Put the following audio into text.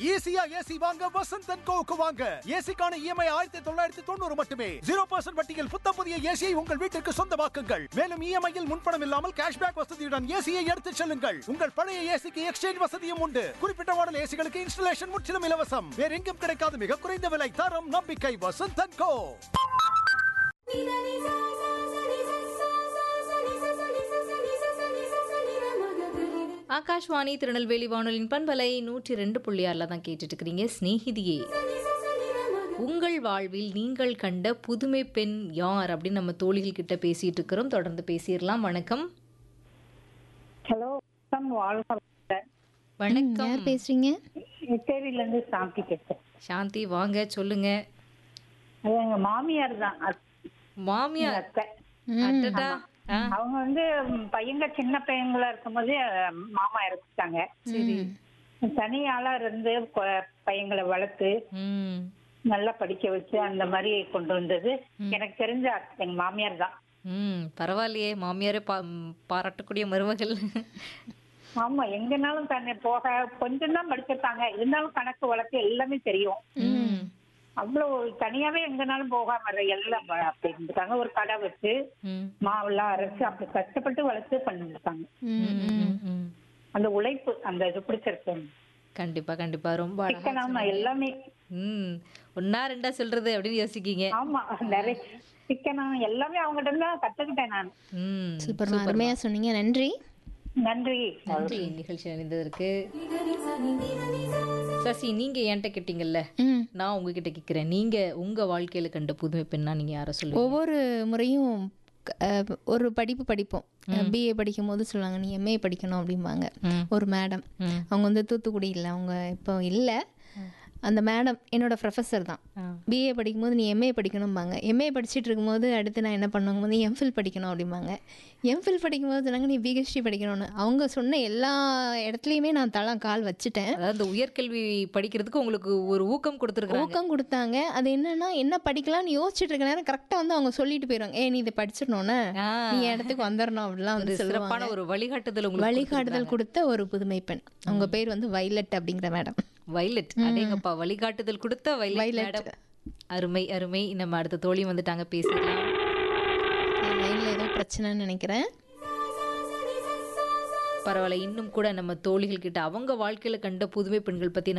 ஈஸியா ஏசி வாங்க வசந்த் அண்ட் கோவுக்கு வாங்க ஏசிக்கான இஎம்ஐ ஆயிரத்தி தொள்ளாயிரத்தி தொண்ணூறு மட்டுமே ஜீரோ பர்சன்ட் வட்டியில் புத்தம் புதிய ஏசியை உங்கள் வீட்டிற்கு சொந்தமாக்குங்கள் மேலும் இஎம்ஐயில் முன்பணம் இல்லாமல் கேஷ்பேக் வசதியுடன் ஏசியை எடுத்துச் செல்லுங்கள் உங்கள் பழைய ஏசிக்கு எக்ஸ்சேஞ்ச் வசதியும் உண்டு குறிப்பிட்ட மாடல் ஏசிகளுக்கு இன்ஸ்டலேஷன் முற்றிலும் இலவசம் வேற எங்கும் கிடைக்காத மிக குறைந்த விலை தரம் நம்பிக்கை வசந்த் அண்ட் கோ ஆகாஷ்வாணி திருநெல்வேலி வானொலியின் பண்பலை நூற்றி ரெண்டு புள்ளி ஆறில் தான் கேட்டுட்டு இருக்கிறீங்க ஸ்நேகிதியே உங்கள் வாழ்வில் நீங்கள் கண்ட புதுமை பெண் யார் அப்படின்னு நம்ம தோழிகள் கிட்ட பேசிட்டு இருக்கிறோம் தொடர்ந்து பேசிடலாம் வணக்கம் ஹலோ வணக்கம் வாழ்க வளமுடன். வணக்கம் யார் பேசுறீங்க இருந்து இருந்து சாந்தி பேசுறேன் சாந்தி வாங்க சொல்லுங்க அது எங்க மாமியார் தான் அத்- மாமியார் அத்தை அடடா ஆ, அவங்க வந்து ம், பையங்க சின்ன பையங்களா இருக்கும்போது அஹ், மாமா இறந்துட்டாங்க சரி தனி ஆளா இருந்து கொ- பையங்களை வளர்த்து ம் நல்லா படிக்க வச்சு அந்த மாதிரி கொண்டு வந்தது எனக்கு தெரிஞ்ச அத்தை, எங்க மாமியார் தான் ம் பரவாயில்லையே மாமியாரே பா ம், பாராட்டக்கூடிய மருமகள் ஆமா எங்கனாலும் தன்னை போக கொஞ்சம் தான் படிச்சிருக்காங்க இருந்தாலும் கணக்கு வழக்கு எல்லாமே தெரியும் ம் அவ்வளவு தனியாவே எங்கனாலும் போகாம இல்ல, எல்லாம் வ- அப்படி இருந்துட்டாங்க ஒரு கடை வச்சு ம் மாவெல்லாம் அரைச்சு அப்படி கஷ்டப்பட்டு வளர்த்து பண்ணிருக்காங்க ம், ம், ம். அந்த உழைப்பு அந்த இது பிடிச்சிருக்கு கண்டிப்பா கண்டிப்பா ரொம்ப அழகா சிக்கனாம எல்லாமே ம் ஒன்னா ரெண்டா சொல்றது அப்படின்னு யோசிக்கீங்க ஆமா நிறைய சிக்கனம் எல்லாமே அவங்ககிட்ட இருந்து தான் கத்துக்கிட்டேன் நான் ம் சூப்பர் அருமையா சொன்னீங்க நன்றி நன்றி நன்றி நிகழ்ச்சி அணிந்ததற்கு சசி நீங்க என்கிட்ட கேட்டீங்கல்ல ம் நான் உங்ககிட்ட கேக்குறேன் நீங்க உங்க வாழ்க்கையில கண்ட புதுமை பெண்ணா நீங்க யார சொல்லுவீங்க ஒவ்வொரு முறையும் க- அஹ், ஒரு படிப்பு படிப்போம் பிஏ படிக்கும் போது சொல்லுவாங்க நீ எம்ஏ படிக்கணும் அப்படிம்பாங்க ம். ஒரு மேடம் ம். அவங்க வந்து தூத்துக்குடி இல்லை அவங்க இப்போ இல்லை அந்த மேடம் என்னோட ப்ரொஃபஸர் தான் ஆ. பிஏ படிக்கும்போது நீ எம்ஏ படிக்கணும்பாங்க எம்ஏ படிச்சுட்டு இருக்கும்போது அடுத்து நான் என்ன பண்ணுவாங்க போது எம்ஃபில் படிக்கணும் அப்படிம்பாங்க எம்ஃபில் படிக்கும்போது சொன்னாங்க நீ பிஹெச்டி படிக்கணும்னு அவங்க சொன்ன எல்லா இடத்துலையுமே நான் தளம் கால் வச்சுட்டேன் அதாவது இந்த உயர்கல்வி படிக்கிறதுக்கு உங்களுக்கு ஒரு ஊக்கம் கொடுத்துருக்காங்க ஊக்கம் கொடுத்தாங்க அது என்னன்னா என்ன படிக்கலாம்னு யோசிச்சுட்டு இருக்க நேரம் கரெக்டாக வந்து அவங்க சொல்லிட்டு போயிடுவாங்க ஏ நீ இதை படிச்சிடணும்னு நீ இடத்துக்கு வந்துடணும் அப்படிலாம் ஒரு வந்து சிறப்பான சொல்லுவாங்க ஒரு வழிகாட்டுதல் உங்களுக்கு வழிகாட்டுதல் கொடுத்த ஒரு புதுமை பெண் அவங்க பேர் வந்து வைலட் அப்படிங்கிற மேடம் வைலட் அடேங்கப்பா வழிகாட்டுதல் கொடுத்த வைலட் Violet. மேடம் அருமை அருமை நம்ம அடுத்த தோழி வந்துட்டாங்க பேசிடலாம் லைனில் ஏதோ பிரச்சனைன்னு நினைக்கிறேன் பரவாயில்ல இன்னும் கூட நம்ம தோழிகள் கிட்ட அவங்க வாழ்க்கையில கண்ட புதுமை பெண்கள் பத்தி